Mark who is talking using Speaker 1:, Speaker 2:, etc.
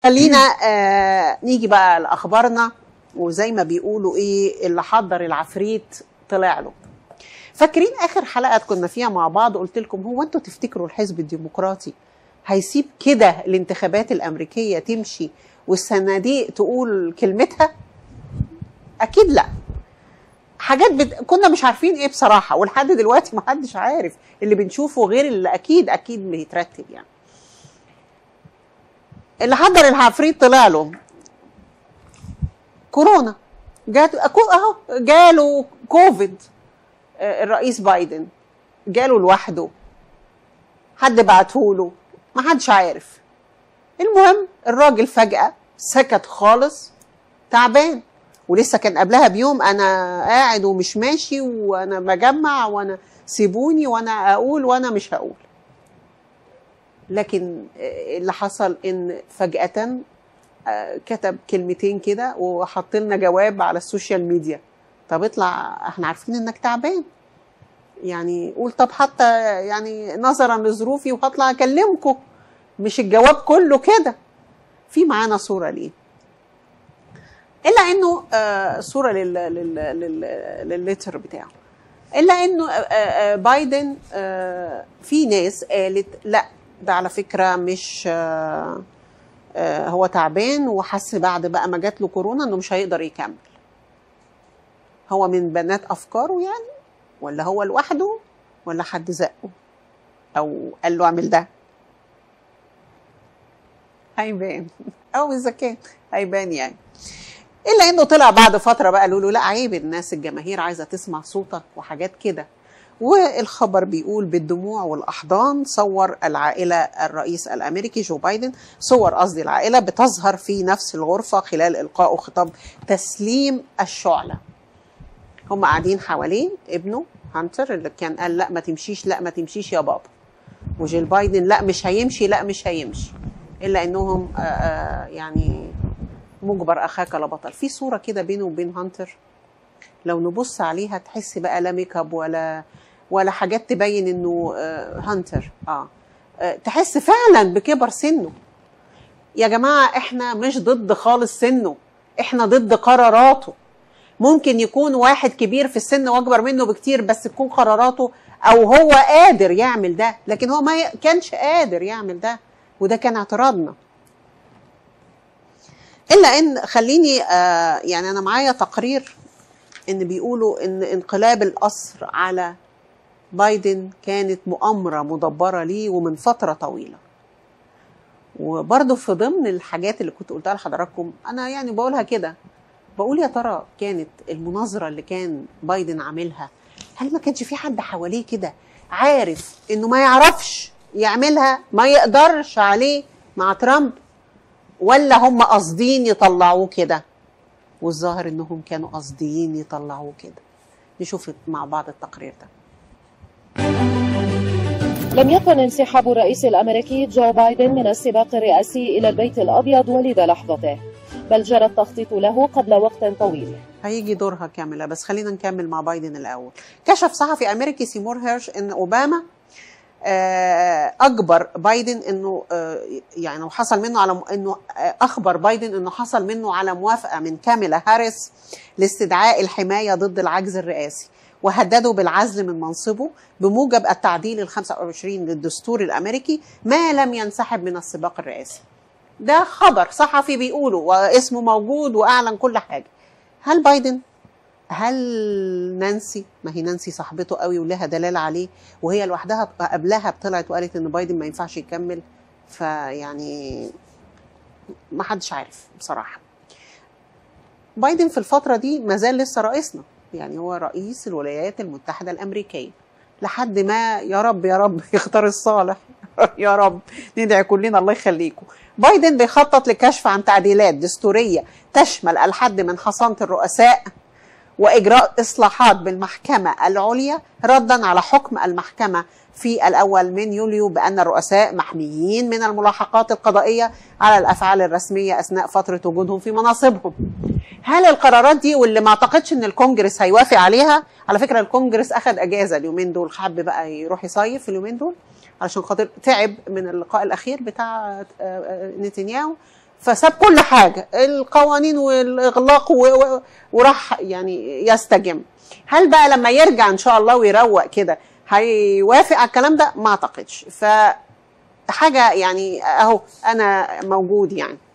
Speaker 1: خلينا آه نيجي بقى لاخبارنا وزي ما بيقولوا ايه اللي حضر العفريت طلع له فاكرين اخر حلقه كنا فيها مع بعض قلت لكم هو انتوا تفتكروا الحزب الديمقراطي هيسيب كده الانتخابات الامريكيه تمشي والصناديق تقول كلمتها اكيد لا حاجات بت... كنا مش عارفين ايه بصراحه ولحد دلوقتي ما حدش عارف اللي بنشوفه غير اللي اكيد اكيد بيترتب يعني اللي حضر العفريت طلع له كورونا جات اهو جاله كوفيد الرئيس بايدن جاله لوحده حد بعته له ما حدش عارف المهم الراجل فجأة سكت خالص تعبان ولسه كان قبلها بيوم انا قاعد ومش ماشي وانا بجمع وانا سيبوني وانا اقول وانا مش هقول لكن اللي حصل ان فجأة كتب كلمتين كده وحط لنا جواب على السوشيال ميديا طب اطلع احنا عارفين انك تعبان يعني قول طب حتى يعني نظرا لظروفي وهطلع اكلمكم مش الجواب كله كده في معانا صوره ليه الا انه آه صوره لل لل لل للليتر بتاعه الا انه آه آه بايدن آه في ناس قالت لا ده على فكره مش آه آه هو تعبان وحس بعد بقى ما جات له كورونا انه مش هيقدر يكمل هو من بنات افكاره يعني ولا هو لوحده ولا حد زقه او قال له اعمل ده هيبان او اذا كان هيبان يعني الا انه طلع بعد فتره بقى قالوا له لا عيب الناس الجماهير عايزه تسمع صوتك وحاجات كده والخبر بيقول بالدموع والاحضان صور العائله الرئيس الامريكي جو بايدن صور قصدي العائله بتظهر في نفس الغرفه خلال القائه خطاب تسليم الشعله هم قاعدين حواليه ابنه هانتر اللي كان قال لا ما تمشيش لا ما تمشيش يا بابا وجيل بايدن لا مش هيمشي لا مش هيمشي الا انهم آآ آآ يعني مجبر اخاك لا بطل في صوره كده بينه وبين هانتر لو نبص عليها تحس بقى لا ميك اب ولا ولا حاجات تبين انه هانتر اه تحس فعلا بكبر سنه يا جماعه احنا مش ضد خالص سنه احنا ضد قراراته ممكن يكون واحد كبير في السن واكبر منه بكتير بس تكون قراراته او هو قادر يعمل ده لكن هو ما كانش قادر يعمل ده وده كان اعتراضنا الا ان خليني آه يعني انا معايا تقرير ان بيقولوا ان انقلاب القصر على بايدن كانت مؤامره مدبره ليه ومن فتره طويله وبرضه في ضمن الحاجات اللي كنت قلتها لحضراتكم انا يعني بقولها كده بقول يا ترى كانت المناظره اللي كان بايدن عاملها هل ما كانش في حد حواليه كده عارف انه ما يعرفش يعملها ما يقدرش عليه مع ترامب ولا هم قاصدين يطلعوه كده والظاهر انهم كانوا قاصدين يطلعوه كده نشوف مع بعض التقرير ده
Speaker 2: لم يكن انسحاب الرئيس الامريكي جو بايدن من السباق الرئاسي الى البيت الابيض ولد لحظته بل جرى التخطيط له قبل وقت طويل
Speaker 1: هيجي دورها كاملة بس خلينا نكمل مع بايدن الأول كشف صحفي أمريكي سيمور هيرش أن أوباما أجبر بايدن أنه يعني وحصل منه على أنه أخبر بايدن أنه حصل منه على موافقة من كاميلا هاريس لاستدعاء الحماية ضد العجز الرئاسي وهدده بالعزل من منصبه بموجب التعديل ال 25 للدستور الامريكي ما لم ينسحب من السباق الرئاسي. ده خبر صحفي بيقوله واسمه موجود واعلن كل حاجه. هل بايدن هل نانسي ما هي نانسي صاحبته قوي ولها دلاله عليه وهي لوحدها قبلها طلعت وقالت ان بايدن ما ينفعش يكمل فيعني ما حدش عارف بصراحه. بايدن في الفتره دي ما زال لسه رئيسنا يعني هو رئيس الولايات المتحدة الأمريكية لحد ما يا رب يا رب يختار الصالح يا رب ندعي كلنا الله يخليكم بايدن بيخطط لكشف عن تعديلات دستورية تشمل الحد من حصانة الرؤساء وإجراء إصلاحات بالمحكمة العليا ردا على حكم المحكمة في الأول من يوليو بأن الرؤساء محميين من الملاحقات القضائية على الأفعال الرسمية أثناء فترة وجودهم في مناصبهم هل القرارات دي واللي ما اعتقدش ان الكونجرس هيوافق عليها على فكره الكونجرس اخذ اجازه اليومين دول حب بقى يروح يصيف اليومين دول علشان خاطر تعب من اللقاء الاخير بتاع نتنياهو فساب كل حاجه القوانين والاغلاق و... و... وراح يعني يستجم هل بقى لما يرجع ان شاء الله ويروق كده هيوافق على الكلام ده ما اعتقدش ف حاجه يعني اهو انا موجود يعني